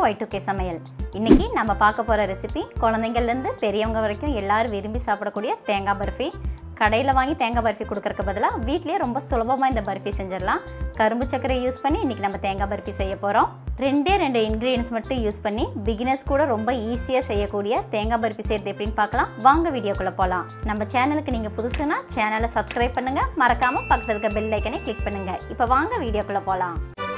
Y two K சமையல் இன்னைக்கு நம்ம பார்க்க போகிற ரெசிபி குழந்தைங்கள்லேருந்து பெரியவங்க வரைக்கும் எல்லாரும் விரும்பி சாப்பிடக்கூடிய தேங்காய் பர்ஃபி கடையில் வாங்கி தேங்காய் பர்ஃபி கொடுக்கறக்கு பதிலாக வீட்லேயே ரொம்ப சுலபமாக இந்த பர்ஃபி செஞ்சிடலாம் கரும்பு சர்க்கரை யூஸ் பண்ணி இன்றைக்கி நம்ம தேங்காய் பர்ஃபி செய்ய போகிறோம் ரெண்டே ரெண்டு இன்க்ரீடியன்ஸ் மட்டும் யூஸ் பண்ணி பிகினர்ஸ் கூட ரொம்ப ஈஸியாக செய்யக்கூடிய தேங்காய் பர்ஃபி செய்கிறது எப்படின்னு பார்க்கலாம் வாங்க வீடியோக்குள்ளே போகலாம் நம்ம சேனலுக்கு நீங்கள் புதுசுனா சேனலை சப்ஸ்கிரைப் பண்ணுங்கள் மறக்காமல் பக்கத்தில் இருக்க பெல் ஐக்கனை கிளிக் பண்ணுங்கள் இப்போ வாங்க வீடியோக்குள்ளே போகலாம்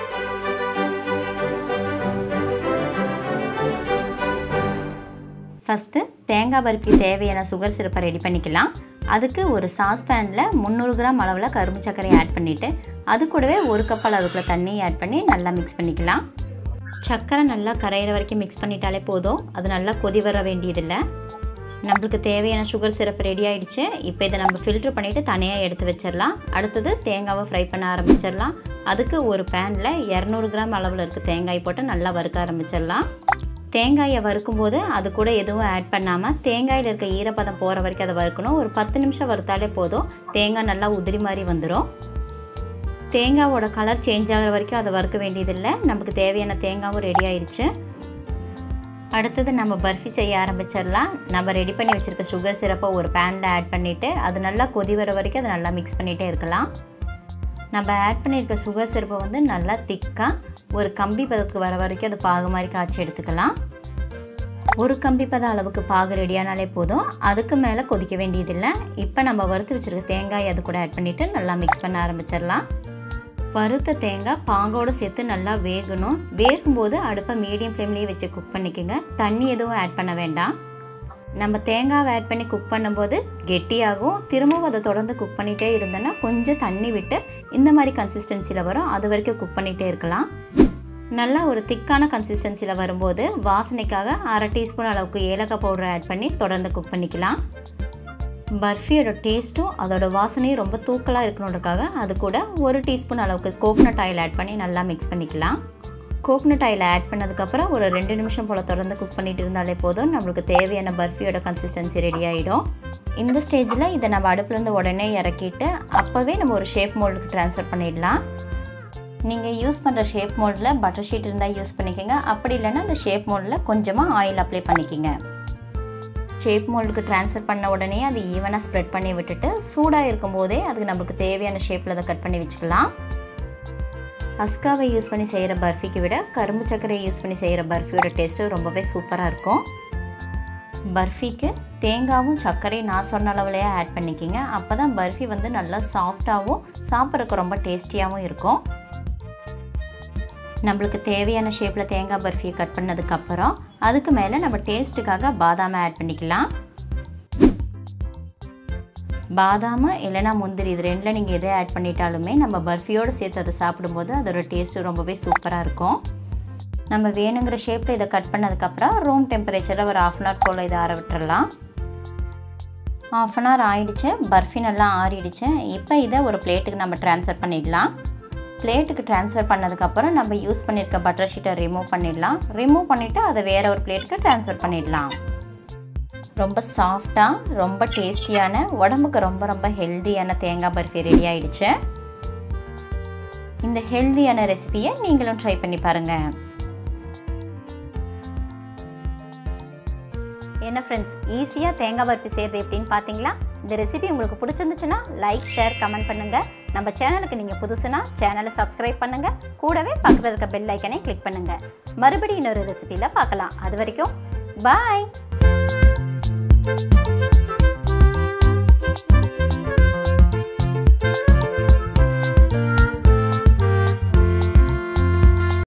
ஃபஸ்ட்டு தேங்காய் பருப்பி தேவையான சுகர் சிரப்பை ரெடி பண்ணிக்கலாம் அதுக்கு ஒரு சாஸ்பேனில் முந்நூறு கிராம் அளவில் கரும்பு சர்க்கரையை ஆட் பண்ணிவிட்டு அது கூடவே ஒரு கப் அளவுக்குள்ள தண்ணியை ஆட் பண்ணி நல்லா மிக்ஸ் பண்ணிக்கலாம் சர்க்கரை நல்லா கரையிற வரைக்கும் மிக்ஸ் பண்ணிட்டாலே போதும் அது நல்லா கொதி வர வேண்டியதில்லை நம்மளுக்கு தேவையான சுகர் சிரப் ரெடி ஆகிடுச்சு இப்போ இதை நம்ம ஃபில்ட்ரு பண்ணிவிட்டு தனியாக எடுத்து வச்சிடலாம் அடுத்தது தேங்காவை ஃப்ரை பண்ண ஆரம்பிச்சிடலாம் அதுக்கு ஒரு பேனில் இரநூறு கிராம் அளவில் இருக்க தேங்காய் போட்டு நல்லா வறுக்க ஆரம்பிச்சிடலாம் தேங்காயை வறுக்கும்போது அது கூட எதுவும் ஆட் பண்ணாமல் தேங்காயில் இருக்க ஈரப்பதம் போகிற வரைக்கும் அதை வறுக்கணும் ஒரு பத்து நிமிஷம் வறுத்தாலே போதும் தேங்காய் நல்லா உதிரி மாதிரி வந்துடும் தேங்காவோட கலர் சேஞ்ச் ஆகிற வரைக்கும் அதை வறுக்க வேண்டியதில்லை நமக்கு தேவையான தேங்காவும் ரெடி ஆயிடுச்சு அடுத்தது நம்ம பர்ஃபி செய்ய ஆரம்பிச்சிடலாம் நம்ம ரெடி பண்ணி வச்சுருக்க சுகர் சிரப்பை ஒரு பேனில் ஆட் பண்ணிவிட்டு அது நல்லா கொதி வர வரைக்கும் அதை நல்லா மிக்ஸ் பண்ணிகிட்டே இருக்கலாம் நம்ம ஆட் பண்ணியிருக்க சுகர் சிரப்பை வந்து நல்லா திக்காக ஒரு கம்பி பதத்துக்கு வர வரைக்கும் அது பாகு மாதிரி காய்ச்சி எடுத்துக்கலாம் ஒரு கம்பி பத அளவுக்கு பாகு ரெடியானாலே போதும் அதுக்கு மேலே கொதிக்க வேண்டியதில்லை இப்போ நம்ம வறுத்து வச்சுருக்க தேங்காய் அது கூட ஆட் பண்ணிவிட்டு நல்லா மிக்ஸ் பண்ண ஆரம்பிச்சிடலாம் வறுத்த தேங்காய் பாங்கோடு சேர்த்து நல்லா வேகணும் வேகும்போது அடுப்பை மீடியம் ஃப்ளேம்லேயே வச்சு குக் பண்ணிக்கோங்க தண்ணி எதுவும் ஆட் பண்ண வேண்டாம் நம்ம தேங்காவை ஆட் பண்ணி குக் பண்ணும்போது கெட்டியாகும் திரும்பவும் அதை தொடர்ந்து குக் பண்ணிகிட்டே இருந்தோன்னா கொஞ்சம் தண்ணி விட்டு இந்த மாதிரி கன்சிஸ்டன்சியில் வரும் அது வரைக்கும் குக் பண்ணிகிட்டே இருக்கலாம் நல்லா ஒரு திக்கான கன்சிஸ்டன்சியில் வரும்போது வாசனைக்காக அரை டீஸ்பூன் அளவுக்கு ஏலக்காய் பவுடர் ஆட் பண்ணி தொடர்ந்து குக் பண்ணிக்கலாம் பர்ஃபியோட டேஸ்ட்டும் அதோட வாசனையும் ரொம்ப தூக்கலாக இருக்கணுன்றக்காக அது கூட ஒரு டீஸ்பூன் அளவுக்கு கோகனட் ஆயில் ஆட் பண்ணி நல்லா மிக்ஸ் பண்ணிக்கலாம் கோகனட் ஆயில் ஆட் பண்ணதுக்கப்புறம் ஒரு ரெண்டு நிமிஷம் போல் தொடர்ந்து குக் பண்ணிட்டு இருந்தாலே போதும் நம்மளுக்கு தேவையான பர்ஃபியோட கன்சிஸ்டன்சி ரெடி ஆகிடும் இந்த ஸ்டேஜில் இதை நம்ம அடுப்புலேருந்து உடனே இறக்கிட்டு அப்போவே நம்ம ஒரு ஷேப் மோல்டுக்கு ட்ரான்ஸ்ஃபர் பண்ணிடலாம் நீங்கள் யூஸ் பண்ணுற ஷேப் மோல்டில் பட்டர் ஷீட் இருந்தால் யூஸ் பண்ணிக்கோங்க அப்படி இல்லைன்னா அந்த ஷேப் மோல்டில் கொஞ்சமாக ஆயில் அப்ளை பண்ணிக்கோங்க ஷேப் மோல்டுக்கு ட்ரான்ஸ்ஃபர் பண்ண உடனே அது ஈவனாக ஸ்ப்ரெட் பண்ணி விட்டுட்டு சூடாக இருக்கும்போதே அதுக்கு நம்மளுக்கு தேவையான ஷேப்பில் அதை கட் பண்ணி வச்சுக்கலாம் அஸ்காவை யூஸ் பண்ணி செய்கிற பர்ஃபிக்கு விட கரும்பு சர்க்கரை யூஸ் பண்ணி செய்கிற பர்ஃபியோட டேஸ்ட்டு ரொம்பவே சூப்பராக இருக்கும் பர்ஃபிக்கு தேங்காவும் சர்க்கரையும் நான் சொன்ன அளவுலையே ஆட் பண்ணிக்கிங்க அப்போ தான் பர்ஃபி வந்து நல்லா சாஃப்டாகவும் சாப்பிட்றதுக்கு ரொம்ப டேஸ்டியாகவும் இருக்கும் நம்மளுக்கு தேவையான ஷேப்பில் தேங்காய் பர்ஃபியை கட் பண்ணதுக்கப்புறம் அதுக்கு மேலே நம்ம டேஸ்ட்டுக்காக பாதாமை ஆட் பண்ணிக்கலாம் பாதாம் இல்லைனா முந்திரி இது ரெண்டில் நீங்கள் எதை ஆட் பண்ணிட்டாலுமே நம்ம பர்ஃபியோடு சேர்த்து அதை சாப்பிடும்போது அதோட டேஸ்ட்டு ரொம்பவே சூப்பராக இருக்கும் நம்ம வேணுங்கிற ஷேப்பில் இதை கட் பண்ணதுக்கப்புறம் ரூம் டெம்பரேச்சரில் ஒரு ஆஃப் அன் ஹவர் போல் இதை ஆற விட்டுறலாம் ஆஃப் அன் ஹவர் ஆயிடுச்சு பர்ஃபி நல்லா ஆறிடுச்சு இப்போ இதை ஒரு பிளேட்டுக்கு நம்ம ட்ரான்ஸ்ஃபர் பண்ணிடலாம் பிளேட்டுக்கு ட்ரான்ஸ்ஃபர் பண்ணதுக்கப்புறம் நம்ம யூஸ் பண்ணியிருக்க பட்டர் ஷீட்டை ரிமூவ் பண்ணிடலாம் ரிமூவ் பண்ணிவிட்டு அதை வேறு ஒரு பிளேட்டுக்கு ட்ரான்ஸ்ஃபர் பண்ணிடலாம் ரொம்ப சாஃப்டாக ரொம்ப டேஸ்டியான உடம்புக்கு ரொம்ப ரொம்ப ஹெல்த்தியான தேங்காய் பர்ஃபி ரெடி ஆயிடுச்சு இந்த ஹெல்த்தியான ரெசிபியை நீங்களும் ட்ரை பண்ணி பாருங்கள் என்ன ஃப்ரெண்ட்ஸ் ஈஸியாக தேங்காய் பருப்பி செய்கிறது எப்படின்னு பார்த்தீங்களா இந்த ரெசிபி உங்களுக்கு பிடிச்சிருந்துச்சுன்னா லைக் ஷேர் கமெண்ட் பண்ணுங்கள் நம்ம சேனலுக்கு நீங்கள் புதுசுனா சேனலை சப்ஸ்கிரைப் பண்ணுங்கள் கூடவே பக்கத்தில் இருக்க பெல் ஐக்கனை கிளிக் பண்ணுங்கள் மறுபடியும் இன்னொரு ரெசிபியில் பார்க்கலாம் அது வரைக்கும் பாய்